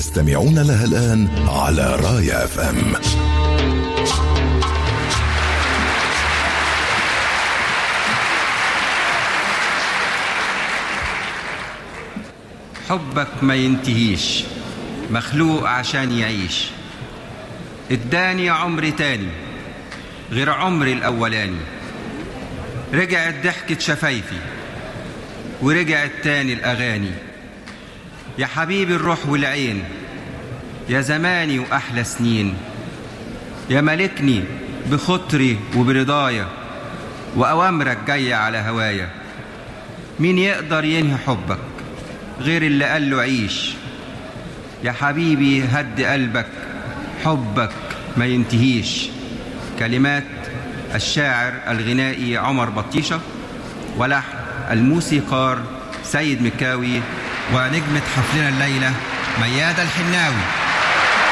تستمعون لها الآن على رايا اف ام حبك ما ينتهيش مخلوق عشان يعيش اداني عمر تاني غير عمري الأولاني رجعت ضحكة شفايفي ورجعت تاني الأغاني يا حبيبي الروح والعين يا زماني وأحلى سنين يا ملكني بخطري وبرضايا وأوامرك جاية على هوايا مين يقدر ينهي حبك غير اللي قال له عيش يا حبيبي هد قلبك حبك ما ينتهيش كلمات الشاعر الغنائي عمر بطيشة ولحن الموسيقار سيد مكاوي ونجمة حفلنا الليلة ميادة الحناوي